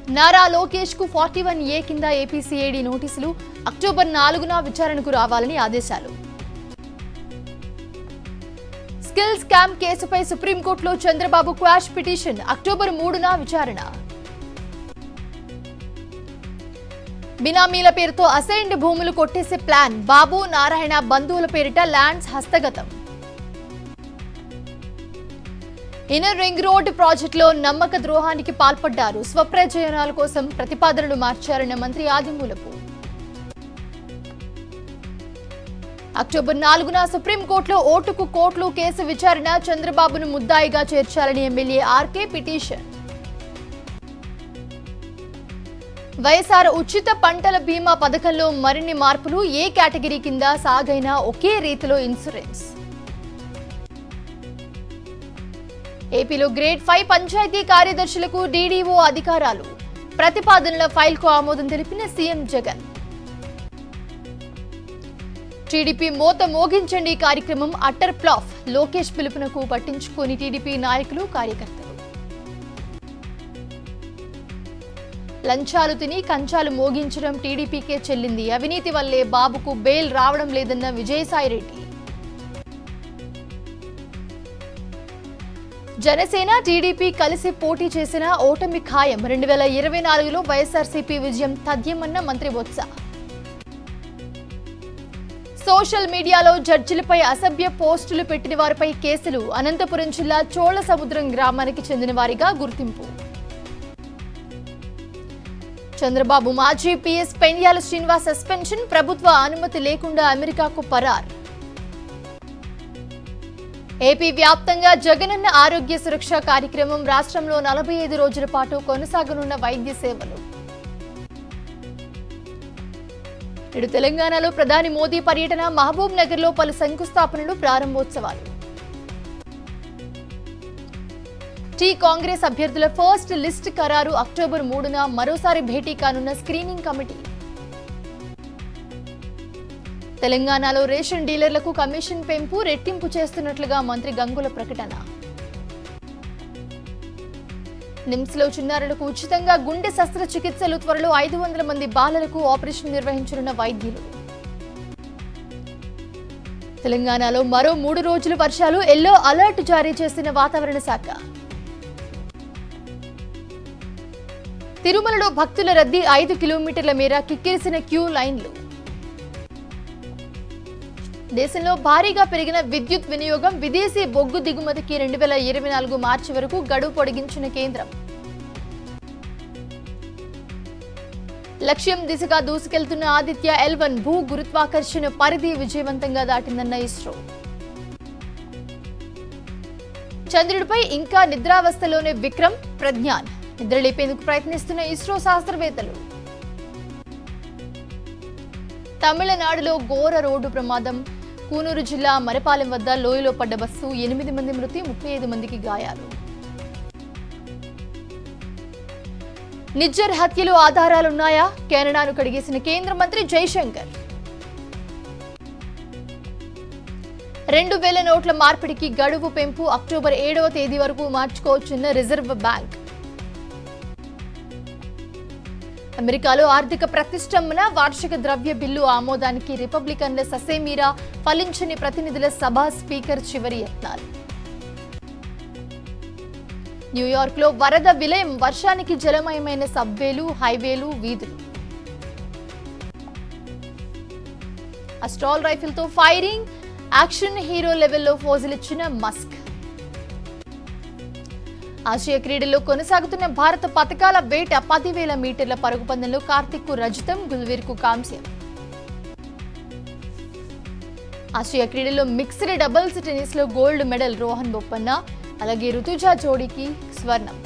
నారా లోకేష్ కు forty one ఏ కింద ఏపీసీఐడి నోటీసులు అక్టోబర్ నాలుగున విచారణకు రావాలని ఆదేశాలు స్కిల్ స్కామ్ కేసుపై సుప్రీంకోర్టులో చంద్రబాబు క్వాష్ పిటిషన్ అక్టోబర్ మూడున విచారణ బినామీల పేరుతో అసైన్డ్ భూములు కొట్టేసే ప్లాన్ బాబు నారాయణ బంధువుల పేరిట ల్యాండ్స్ హస్తగతం ఇన్నర్ రింగ్ రోడ్ ప్రాజెక్టులో నమ్మక ద్రోహానికి పాల్పడ్డారు స్వప్రయోజనాల కోసం ప్రతిపాదనలు మార్చారన్న మంత్రి ఆదిమూలపు అక్టోబర్ నాలుగున సుప్రీంకోర్టులో ఓటుకు కోట్లు కేసు విచారణ చంద్రబాబును ముద్దాయిగా చేర్చాలని ఎమ్మెల్యే ఆర్కే పిటిషన్ వైఎస్ఆర్ ఉచిత పంటల బీమా పథకంలో మరిన్ని మార్పులు ఏ కేటగిరీ కింద సాగైనా ఒకే రీతిలో ఇన్సూరెన్స్ ఏపీలో గ్రేడ్ ఫైవ్ పంచాయతీ కార్యదర్శులకు డీడీఓ అధికారాలు ప్రతిపాదనల ఫైల్కు ఆమోదం తెలిపిన సీఎం జగన్ టీడీపీ మోత మోగించండి కార్యక్రమం అట్టర్ ప్లాఫ్ లోకేష్ పిలుపునకు పట్టించుకొని టీడీపీ నాయకులు కార్యకర్తలు లంచాలు తిని కంచాలు మోగించడం టీడీపీకే చెల్లింది అవినీతి వల్లే బాబుకు బెయిల్ రావడం లేదన్న విజయసాయిరెడ్డి జనసేన టీడీపీ కలిసి పోటీ చేసిన ఓటమి ఖాయం రెండు వేల ఇరవై నాలుగులో వైఎస్ఆర్సీపీ విజయం తథ్యమన్న మంత్రి బొత్స సోషల్ మీడియాలో జడ్జిలపై అసభ్య పోస్టులు పెట్టిన వారిపై కేసులు అనంతపురం జిల్లా చోళ సముద్రం గ్రామానికి చెందిన వారిగా గుర్తింపు చంద్రబాబు మాజీ పీఎస్ పెండ్యాల శ్రీనివాస్ సస్పెన్షన్ ప్రభుత్వ అనుమతి లేకుండా అమెరికాకు పరార్ ఏపీ వ్యాప్తంగా జగనన్న ఆరోగ్య సురక్ష కార్యక్రమం రాష్ట్రంలో నలభై ఐదు రోజుల పాటు కొనసాగనున్న వైద్య సేవలు నేడు తెలంగాణలో ప్రధాని మోదీ పర్యటన మహబూబ్ నగర్ లో పలు శంకుస్థాపనలు ప్రారంభోత్సవాలు టీ కాంగ్రెస్ అభ్యర్థుల ఫస్ట్ లిస్ట్ ఖరారు అక్టోబర్ మూడున మరోసారి భేటీ కానున్న స్క్రీనింగ్ కమిటీ తెలంగాణలో రేషన్ డీలర్లకు కమిషన్ పెంపు రెట్టింపు చేస్తున్నట్లుగా మంత్రి గంగుల ప్రకటన నిమ్స్లో చిన్నారులకు ఉచితంగా గుండె శస్త్రచికిత్సలు త్వరలో ఐదు వందల మంది బాలలకు ఆపరేషన్ నిర్వహించనున్న వైద్యులు తెలంగాణలో మరో మూడు రోజులు వర్షాలు ఎల్లో అలర్ట్ జారీ చేసిన వాతావరణ శాఖ తిరుమలలో భక్తుల రద్దీ ఐదు కిలోమీటర్ల మేర కిక్కిరిసిన క్యూ లైన్లు దేశంలో భారీగా పెరిగిన విద్యుత్ వినియోగం విదేశీ బొగ్గు దిగుమతికి రెండు వేల ఇరవై నాలుగు మార్చి వరకు గడువు పొడిగించిన కేంద్రం లక్ష్యం దిశగా దూసుకెళ్తున్న ఆదిత్య ఎల్వన్ భూ గురుత్వాకర్షణ పరిధి విజయవంతంగా దాటిందన్న ఇస్రో చంద్రుడిపై ఇంకా నిద్రావస్థలోనే విక్రమ్ ప్రజ్ఞాన్ నిద్రలేపేందుకు ప్రయత్నిస్తున్న ఇస్రో శాస్త్రవేత్తలు తమిళనాడులో ఘోర రోడ్డు ప్రమాదం కూనూరు జిల్లా మరపాలెం వద్ద లోయలో పడ్డ బస్సు ఎనిమిది మంది మృతి ముప్పై ఐదు మందికి గాయాలు నిజ్జర్ హత్యలో ఆధారాలున్నాయా కెనడాను కడిగేసిన కేంద్ర మంత్రి జైశంకర్ రెండు వేల నోట్ల మార్పిడికి గడువు పెంపు అక్టోబర్ ఏడవ తేదీ వరకు మార్చుకోవచ్చున్న రిజర్వ్ బ్యాంక్ అమెరికాలో ఆర్థిక ప్రతిష్టంభన వార్షిక ద్రవ్య బిల్లు ఆమోదానికి రిపబ్లికన్ల ససేమీరా ఫలించని ప్రతినిధుల సభ స్పీకర్ చివరి యత్నాలు న్యూయార్క్లో వరద విలయం వర్షానికి జలమయమైన సబ్వేలు హైవేలు వీధులు అస్ట్రాల్ రైఫిల్తో ఫైరింగ్ యాక్షన్ హీరో లెవెల్లో ఫోజులిచ్చిన మస్క్ ఆసియా క్రీడల్లో కొనసాగుతున్న భారత పథకాల వేట పదివేల మీటర్ల పరుగు పందెంలో కార్తిక్ కు రజతం గుల్వీర్ కు కాంస్యం ఆసియా క్రీడల్లో మిక్స్డ్ డబుల్స్ టెన్నిస్ లో గోల్డ్ మెడల్ రోహన్ బొప్పన్న అలాగే రుతుజా జోడీకి స్వర్ణం